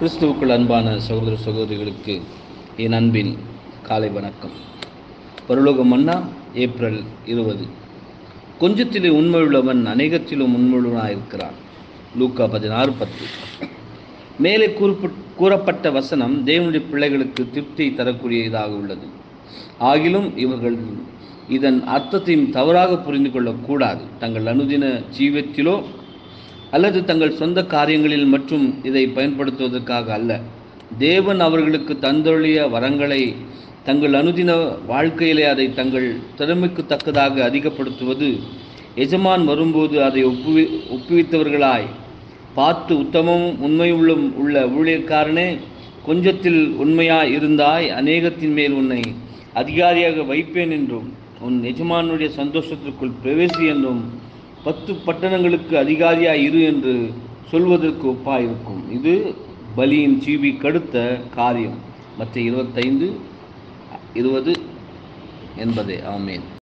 கிறிஸ்துவுக்குள் அன்பான சகோதர சகோதரிகளுக்கு என் அன்பின் காலை வணக்கம் பரலோக மன்னா ஏப்ரல் இருபது கொஞ்சத்திலே உண்மையுள்ளவன் அநேகத்திலும் உண்மையுள்ளவனாயிருக்கிறான் லூக்கா பதினாறு பத்து மேலே கூறப்பட் கூறப்பட்ட வசனம் தேவனுடைய பிள்ளைகளுக்கு திருப்தி தரக்கூடியதாக உள்ளது ஆகிலும் இவர்கள் இதன் அர்த்தத்தையும் தவறாக புரிந்து கொள்ளக்கூடாது தங்கள் அனுதின ஜீவத்திலோ அல்லது தங்கள் சொந்த காரியங்களில் மற்றும் இதை பயன்படுத்துவதற்காக அல்ல தேவன் அவர்களுக்கு தந்தொழிய வரங்களை தங்கள் அனுதின வாழ்க்கையிலே அதை தங்கள் திறமைக்கு தக்கதாக அதிகப்படுத்துவது எஜமான் வரும்போது அதை ஒப்புவி ஒப்புவித்தவர்களாய் பார்த்து உத்தமமும் உண்மையுள்ளும் உள்ள ஊழியக்காரனே கொஞ்சத்தில் உண்மையாய் இருந்தாய் அநேகத்தின் மேல் உன்னை அதிகாரியாக வைப்பேன் என்றும் உன் எஜமானுடைய சந்தோஷத்திற்குள் பிரவேசி என்றும் பத்து பட்டணங்களுக்கு அதிகாரியாய் இரு என்று சொல்வதற்கு ஒப்பாயிருக்கும் இது பலியின் சீவி கடுத்த காரியம் மற்ற இருபத்தைந்து இருபது என்பதே ஆமேன்